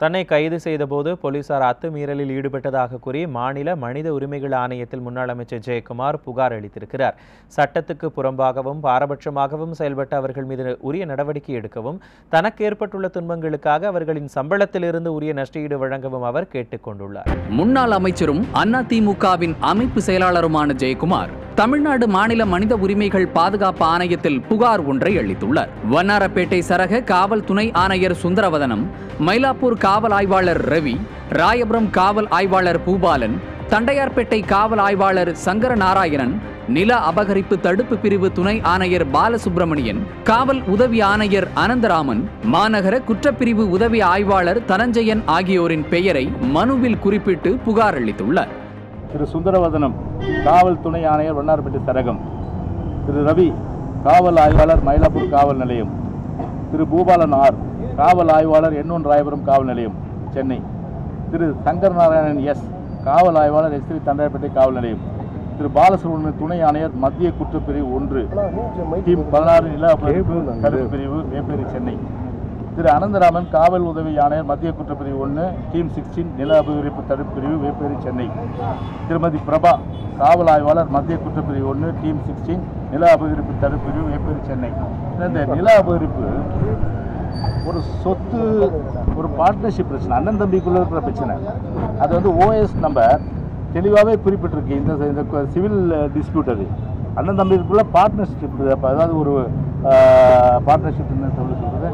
தன்னை கைது செய்தபோது போலீசார் அத்துமீறலில் ஈடுபட்டதாக கூறி மாநில மனித உரிமைகள் ஆணையத்தில் முன்னாள் அமைச்சர் ஜெயக்குமார் புகார் அளித்திருக்கிறார் சட்டத்துக்கு புறம்பாகவும் பாரபட்சமாகவும் செயல்பட்ட அவர்கள் மீது உரிய நடவடிக்கை எடுக்கவும் தனக்கு ஏற்பட்டுள்ள துன்பங்களுக்காக அவர்களின் சம்பளத்திலிருந்து உரிய நஷ்டஈடு வழங்கவும் அவர் கேட்டுக்கொண்டுள்ளார் முன்னாள் அமைச்சரும் அதிமுகவின் அமைப்பு செயலாளருமான ஜெயக்குமார் தமிழ்நாடு மாநில மனித உரிமைகள் பாதுகாப்பு ஆணையத்தில் புகார் ஒன்றை அளித்துள்ளார் வண்ணாரப்பேட்டை சரக காவல் துணை ஆணையர் சுந்தரவதனம் மயிலாப்பூர் காவல் ஆய்வாளர் ரவி ராயபுரம் காவல் ஆய்வாளர் பூபாலன் தண்டையார்பேட்டை காவல் ஆய்வாளர் சங்கர நாராயணன் நில அபகரிப்பு தடுப்பு பிரிவு துணை ஆணையர் பாலசுப்பிரமணியன் காவல் உதவி ஆணையர் அனந்தராமன் மாநகர குற்றப்பிரிவு உதவி ஆய்வாளர் தனஞ்சயன் ஆகியோரின் பெயரை மனுவில் குறிப்பிட்டு புகார் அளித்துள்ளார் திரு சுந்தரவதனம் காவல் துணை ஆணையர் வண்ணாரப்பேட்டை சரகம் திரு ரவி காவல் ஆய்வாளர் மயிலாப்பூர் காவல் நிலையம் திரு பூபாலன் ஆர் காவல் ஆய்வாளர் எண்ணூன் ராயபுரம் காவல் நிலையம் சென்னை திரு சங்கர் நாராயணன் எஸ் காவல் ஆய்வாளர் எஸ் திரு தண்டையார்பேட்டை காவல் நிலையம் திரு பாலசுப்ரமணியன் துணை ஆணையர் மத்திய குற்றப்பிரிவு ஒன்று டீம் பதினாறு நில அபகரிப்பு தடுப்பு பிரிவு வேப்பேரி சென்னை திரு அனந்தராமன் காவல் உதவி ஆணையர் மத்திய குற்றப்பிரிவு ஒன்று டீம் சிக்ஸ்டீன் நில அபகரிப்பு தடுப்பு பிரிவு வேப்பேரி சென்னை திருமதி பிரபா காவல் ஆய்வாளர் மத்திய குற்றப்பிரிவு ஒன்று டீம் சிக்ஸ்டீன் நில அபகரிப்பு தடுப்பு பிரிவு வேப்பேரி சென்னை இந்த நில அபகரிப்பு ஒரு சொத்து ஒரு பார்ட்னர்ஷிப் பிரச்சனை அண்ணன் தம்பிக்குள்ள இருக்கிற பிரச்சனை அது வந்து ஓஎஸ் நம்பர் தெளிவாகவே குறிப்பிட்டிருக்கு இந்த இந்த சிவில் டிஸ்பியூட் அது அண்ணன் தம்பிக்குள்ள பார்ட்னர்ஷிப் அதாவது ஒரு பார்ட்னர்ஷிப் என்ன சொல்ல சொல்கிறது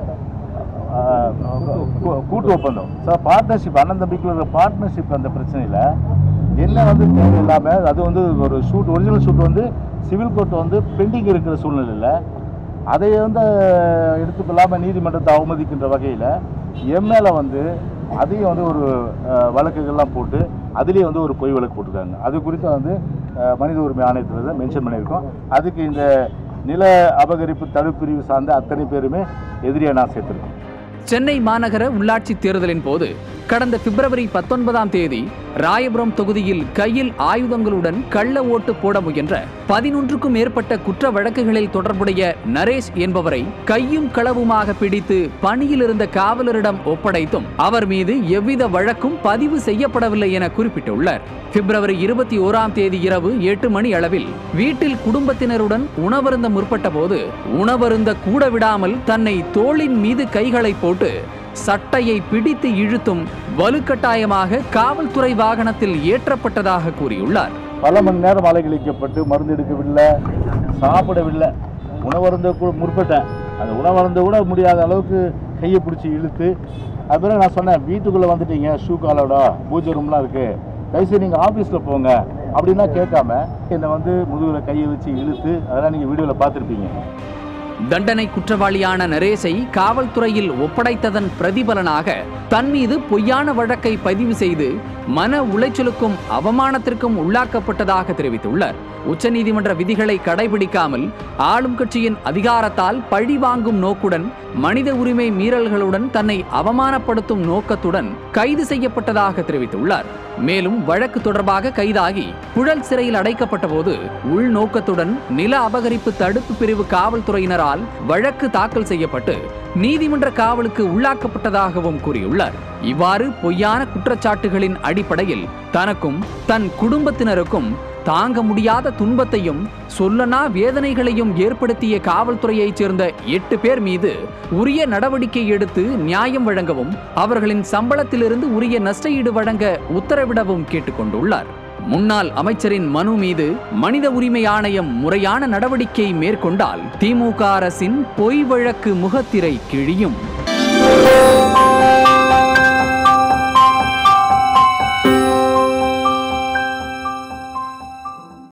ஆஹ் கூ- கூட்டு ஒப்பந்தம் ஸோ பார்ட்னர்ஷிப் அண்ணன் தம்பிக்குள்ள இருக்கிற பார்ட்னர்ஷிப் அந்த பிரச்சனையில் என்ன வந்து தேவையில்லாமல் அது வந்து ஒரு ஷூட் ஒரிஜினல் ஷூட் வந்து சிவில் கோர்ட் வந்து பெண்டிங் இருக்கிற சூழ்நிலையில் அதை வந்து எடுத்துக்கொள்ளாமல் நீதிமன்றத்தை அவமதிக்கின்ற வகையில் எம்எல்ஏ வந்து அதையும் வந்து ஒரு அஹ், வழக்குகள்லாம் போட்டு அதுலேயே வந்து ஒரு பொய் வழக்கு போட்டிருக்காங்க அது குறித்து வந்து அஹ், மனித உரிமை ஆணையத்தில் மென்ஷன் பண்ணியிருக்கோம் அதுக்கு இந்த நில அபகரிப்பு தடுப்பு பிரிவு சார்ந்த அத்தனை பேருமே எதிரியாக நான் சேர்த்துருக்கோம் சென்னை மாநகர உள்ளாட்சி தேர்தலின் போது கடந்த பிப்ரவரி பத்தொன்பதாம் தேதி ராயபுரம் தொகுதியில் கையில் ஆயுதங்களுடன் கள்ள ஓட்டு போட முயன்ற பதினொன்றுக்கும் மேற்பட்ட குற்ற வழக்குகளில் தொடர்புடைய நரேஷ் என்பவரை கையும் களவுமாக பிடித்து பணியில் இருந்த காவலரிடம் ஒப்படைத்தும் அவர் மீது எவ்வித வழக்கும் பதிவு செய்யப்படவில்லை என குறிப்பிட்டுள்ளார் பிப்ரவரி இருபத்தி ஓராம் தேதி இரவு எட்டு மணி அளவில் வீட்டில் குடும்பத்தினருடன் உணவருந்த முற்பட்ட போது உணவருந்த கூட விடாமல் தன்னை தோளின் மீது கைகளை போட்டு சட்டையை பிடித்து இழுத்தும் வலுக்கட்டாயமாக காவல்துறை வாகனத்தில் ஏற்றப்பட்டதாக கூறியுள்ளார் பல மணி நேரம் அலைகழிக்கப்பட்டு மருந்து எடுக்கவில்லை சாப்பிடவில்லை உணவருந்த கூட முற்பட்டேன் அந்த உணவருந்த கூட முடியாத அளவுக்கு கையை பிடிச்சி இழுத்து அப்புறம் நான் சொன்னேன் வீட்டுக்குள்ளே வந்துட்டீங்க ஷூ காலோட பூஜை ரூம்லாம் இருக்குது தயவுசெய்து நீங்கள் ஆஃபீஸில் போங்க அப்படின்னா கேட்காம என்னை வந்து முதுகில் கையை வச்சு இழுத்து அதெல்லாம் நீங்கள் வீடியோவில் பார்த்துருப்பீங்க தண்டனை குற்றவாளியான நரேஷை காவல்துறையில் ஒப்படைத்ததன் பிரதிபலனாக தன் மீது பொய்யான வழக்கை பதிவு செய்து மன உளைச்சலுக்கும் அவமானத்திற்கும் உள்ளாக்கப்பட்டதாக தெரிவித்துள்ளார் உச்சநீதிமன்ற விதிகளை கடைபிடிக்காமல் ஆளும் கட்சியின் அதிகாரத்தால் பழி வாங்கும் நோக்குடன் மனித உரிமை மீறல்களுடன் தன்னை அவமானப்படுத்தும் நோக்கத்துடன் கைது செய்யப்பட்டதாக தெரிவித்துள்ளார் மேலும் வழக்கு தொடர்பாக கைதாகி புழல் சிறையில் அடைக்கப்பட்ட போது உள்நோக்கத்துடன் நில அபகரிப்பு தடுப்பு பிரிவு காவல்துறையினரால் வழக்கு தாக்கல் செய்யப்பட்டு நீதிமன்ற காவலுக்கு உள்ளாக்கப்பட்டதாகவும் கூறியுள்ளார் இவ்வாறு பொய்யான குற்றச்சாட்டுகளின் அடிப்படையில் தனக்கும் தன் குடும்பத்தினருக்கும் தாங்க முடியாத துன்பத்தையும் சொல்லனா வேதனைகளையும் ஏற்படுத்திய காவல்துறையைச் சேர்ந்த எட்டு பேர் மீது உரிய நடவடிக்கை எடுத்து நியாயம் வழங்கவும் அவர்களின் சம்பளத்திலிருந்து உரிய நஷ்டஈடு வழங்க உத்தரவிடவும் கேட்டுக்கொண்டுள்ளார் முன்னாள் அமைச்சரின் மனு மீது மனித உரிமை ஆணையம் முறையான நடவடிக்கை மேற்கொண்டால் திமுக அரசின் பொய் வழக்கு முகத்திரை கிழியும்